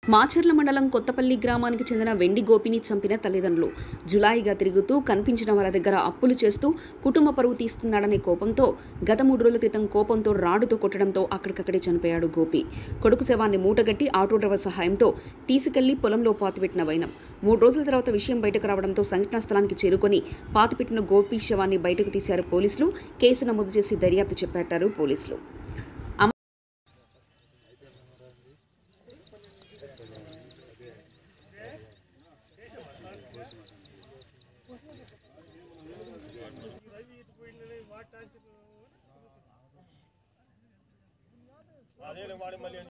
మాచర్ల మండలం కొత్తపల్లి గ్రామానికి చెందిన వెండి గోపిని చంపిన తల్లిదండ్రులు జులాయిగా తిరుగుతూ కనిపించిన వాళ్ళ దగ్గర అప్పులు చేస్తూ కుటుంబ పరువు తీస్తున్నాడనే కోపంతో గత మూడు రోజుల క్రితం కోపంతో రాడుతో కొట్టడంతో అక్కడికక్కడే చనిపోయాడు గోపి కొడుకు శవాన్ని మూటగట్టి ఆటో డ్రైవర్ సహాయంతో తీసుకెళ్లి పొలంలో పాతిపెట్టిన వైనం మూడు రోజుల తర్వాత విషయం బయటకు రావడంతో సంఘటనా స్థలానికి చేరుకొని పాతిపెట్టిన గోపి శవాన్ని బయటకు తీశారు పోలీసులు కేసు నమోదు చేసి దర్యాప్తు చెప్పారు పోలీసులు అదే వాడి మళ్ళీ